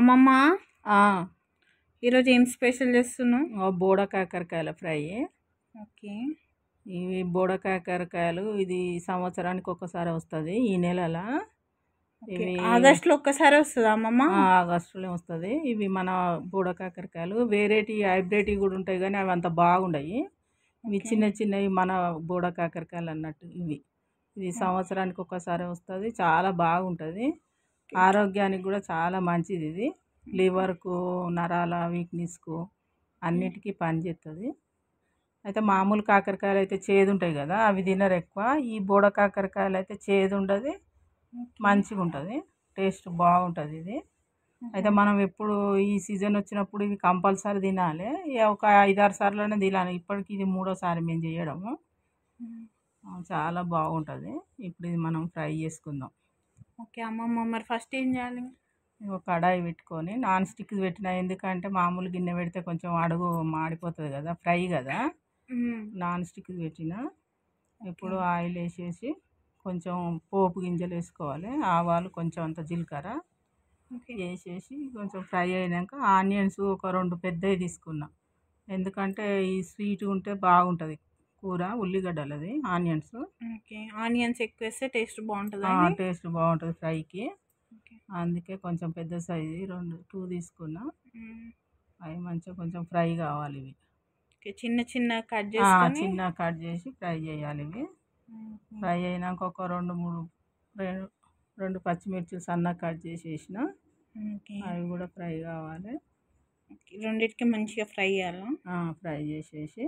అమ్మమ్మ ఆ, ఈరోజు ఏం స్పెషల్ చేస్తున్నావు ఓ బోడ కాకరకాయల ఫ్రై ఓకే ఇవి బోడ కాకరకాయలు ఇది సంవత్సరానికి ఒకసారి వస్తుంది ఈ నెలల ఇవి ఆగస్ట్లో ఒక్కసారి వస్తుందా అమ్మమ్మ ఆ, ఆగస్టులో వస్తుంది ఇవి మన బోడ కాకరకాయలు వేరేటి హైబ్రిడ్ కూడా ఉంటాయి కానీ అవి అంత బాగుండయి ఇవి చిన్న చిన్నవి మన బోడ కాకరకాయలు అన్నట్టు ఇవి ఇది సంవత్సరానికి ఒకసారి వస్తుంది చాలా బాగుంటుంది ఆరోగ్యానికి కూడా చాలా మంచిది ఇది లివర్కు నరాల వీక్నెస్కు అన్నిటికీ పనిచేస్తుంది అయితే మామూలు కాకరకాయలు అయితే చేదు ఉంటాయి కదా అవి తినరు ఎక్కువ ఈ బోడ కాకరకాయలు అయితే చేదు ఉండదు మంచిగా ఉంటుంది టేస్ట్ బాగుంటుంది ఇది అయితే మనం ఎప్పుడు ఈ సీజన్ వచ్చినప్పుడు ఇవి కంపల్సరీ తినాలి ఇక ఒక ఐదారు సార్లునే తినాలి ఇప్పటికి ఇది మూడోసారి మేము చేయడము ఆ, చాలా బాగుంటుంది ఇప్పుడు ఇది మనం ఫ్రై చేసుకుందాం ఓకే అమ్మమ్మ మరి ఫస్ట్ ఏం చేయాలి ఒక కడాయి పెట్టుకొని నాన్ స్టిక్ పెట్టిన ఎందుకంటే మామూలు గిన్నె పెడితే కొంచెం అడుగు మాడిపోతుంది కదా ఫ్రై కదా నాన్ స్టిక్ పెట్టిన ఇప్పుడు ఆయిల్ వేసేసి కొంచెం పోపు గింజలు వేసుకోవాలి ఆవాలు కొంచెం అంత జీలకర్ర ఓకే వేసేసి కొంచెం ఫ్రై అయినాక ఆనియన్స్ ఒక రెండు పెద్దవి తీసుకున్నా ఎందుకంటే ఈ స్వీట్ ఉంటే బాగుంటుంది కూర ఉల్లిగడ్డలది ఆనియన్స్ ఓకే ఆనియన్స్ ఎక్కువ వేస్తే టేస్ట్ బాగుంటుందా టేస్ట్ బాగుంటుంది ఫ్రైకి ఓకే అందుకే కొంచెం పెద్ద సైజు రెండు టూ తీసుకున్నా అవి మంచిగా కొంచెం ఫ్రై కావాలి ఇవి ఓకే చిన్న చిన్న కట్ ఆ, చేసుకొని చిన్న కట్ చేసి ఫ్రై చేయాలి ఇవి ఫ్రై అయినాక ఒక రెండు మూడు రెండు రెండు పచ్చిమిర్చి సన్నగా కట్ చేసి వేసిన ఓకే అవి కూడా ఫ్రై కావాలి ఓకే. రెండిటికి మంచిగా ఫ్రై చేయాలా ఆ, ఫ్రై చేసేసి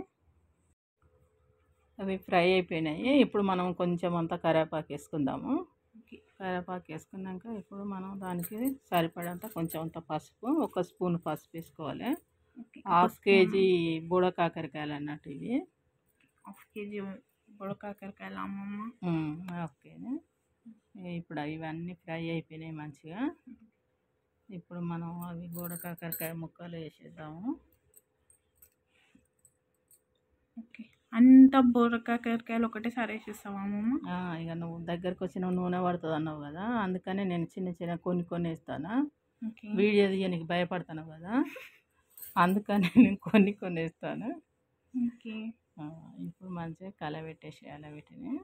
అవి ఫ్రై అయిపోయినాయి ఇప్పుడు మనం కొంచెం అంతా కరివేపాకు వేసుకుందాము కరివేపాకు వేసుకున్నాక ఇప్పుడు మనం దానికి సరిపడంత కొంచెం అంత పసుపు ఒక స్పూన్ పసుపు వేసుకోవాలి ఓకే హాఫ్ కేజీ బూడ కాకరకాయలు అన్నట్టు ఇవి హాఫ్ కేజీ బుడకాకరకాయలు అమ్మమ్మ ఉమ్, ఓకే ఇప్పుడు ఇవన్నీ ఫ్రై అయిపోయినాయి మంచిగా ఇప్పుడు మనం అవి బూడ కాకరకాయ ముక్కలు వేసేద్దాము ఓకే అంత బుడకాకరకాయలు ఒకటేసారి వేసేస్తావా అమ్మమ్మ ఆ, ఇక నువ్వు దగ్గరకు వచ్చిన నూనె పడుతుంది అన్నావు కదా అందుకనే నేను చిన్న చిన్న కొన్ని కొన్ని వేస్తాను ఓకే వీడియో తీయనికి భయపడతాను కదా అందుకని నేను కొన్ని కొన్ని వేస్తాను ఓకే ఆ, ఇప్పుడు మంచిగా కలబెట్టేసేయాలి వీటిని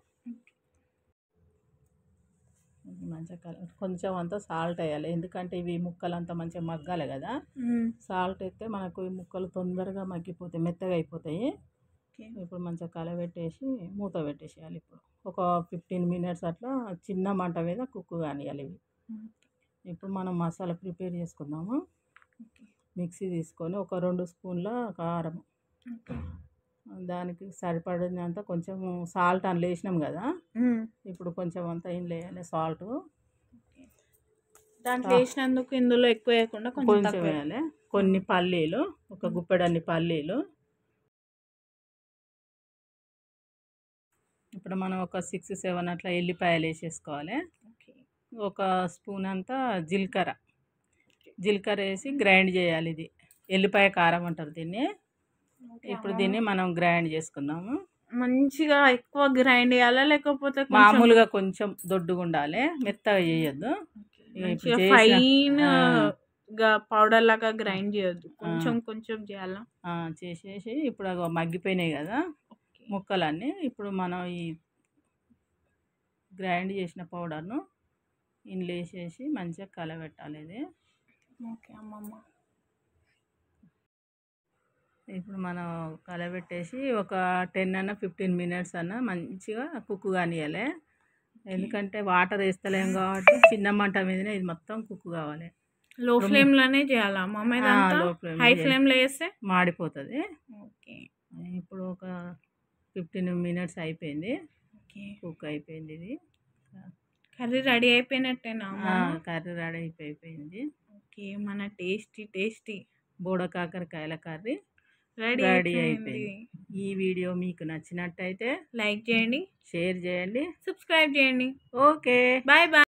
ఇది మంచిగా కల కొంచెం అంతా సాల్ట్ వేయాలి ఎందుకంటే ఇవి ముక్కలు అంతా మంచిగా మగ్గాలి కదా మ్మ్. సాల్ట్ వేస్తే మనకు ఈ ముక్కలు తొందరగా మగ్గిపోతాయి మెత్తగా అయిపోతాయి ఓకే ఇప్పుడు మంచిగా కలబెట్టేసి మూత పెట్టేసేయాలి ఇప్పుడు ఒక ఫిఫ్టీన్ మినిట్స్ అట్లా చిన్న మంట మీద కుక్ కానియాలి ఇవి మ్మ్. ఇప్పుడు మనం మసాలా ప్రిపేర్ చేసుకుందాము ఓకే మిక్సీ తీసుకొని ఒక రెండు స్పూన్ల కారం ఓకే దానికి సరిపడినంత కొంచెం సాల్ట్ అని వేసినాం కదా మ్మ్. ఇప్పుడు కొంచెం అంతా ఏం వేయాలి సాల్ట్ దాంట్లో వేసినందుకు ఇందులో ఎక్కువ వేయకుండా కొంచెం కొంచెం తక్కువ వేయాలి కొన్ని పల్లీలు ఒక గుప్పెడన్ని పల్లీలు ఇప్పుడు మనం ఒక సిక్స్ సెవెన్ అట్లా ఎల్లిపాయలు వేసేసుకోవాలి ఓకే ఒక స్పూన్ అంతా జీలకర్ర జీలకర్ర వేసి గ్రైండ్ చేయాలి ఇది ఎల్లిపాయ కారం అంటారు దీన్ని ఇప్పుడు దీన్ని మనం గ్రైండ్ చేసుకుందాము మంచిగా ఎక్కువ గ్రైండ్ చేయాలా లేకపోతే కొంచెం- మామూలుగా కొంచెం దొడ్డుగా ఉండాలి మెత్తగా చేయొద్దు ఇక మంచిగా ఇప్పుడు చేసిన- ఫైన్ ఆ. గా పౌడర్ లాగా గ్రైండ్ చేయొద్దు కొంచెం కొంచెం చేయాలా ఆ, చేసేసి ఇప్పుడు అగో మగ్గిపోయినాయి కదా ముక్కలన్నీ ఇప్పుడు మనం ఈ గ్రైండ్ చేసిన పౌడర్ను ఇందులో వేసేసి మంచిగా కలబెట్టాలి ఇది ఓకే అమ్మమ్మ ఇప్పుడు మనం కలబెట్టేసి ఒక టెన్ అన్న ఫిఫ్టీన్ మినిట్స్ అన్న మంచిగా కుక్ కానియాలి ఎందుకంటే వాటర్ వేస్తలేం కాబట్టి చిన్న మంట మీదనే ఇది మొత్తం కుక్ కావాలి లో ఫ్లేమ్ లోనే చేయాలా అమ్మమ్మ ఆ, ఇదంతా low flame లో హై చేయాలి. ఫ్లేమ్ లో వేస్తే మాడిపోతుంది ఓకే ఇప్పుడు ఒక ఫిఫ్టీన్ మినిట్స్ అయిపోయింది ఓకే కుక్ అయిపోయింది ఇది కర్రీ రెడీ అయిపోయినట్టేనా ఆ, అమ్మమ్మ కర్రీ రెడీ అయిపోయింది ఓకే మన టేస్టీ టేస్టీ బోడ కాకరకాయల కర్రీ రెడీ రెడీ అయిపోయింది అయిపోయింది ఈ వీడియో మీకు నచ్చినట్టయితే లైక్ చేయండి షేర్ చేయండి సబ్స్క్రైబ్ చేయండి ఓకే బాయ్ బాయ్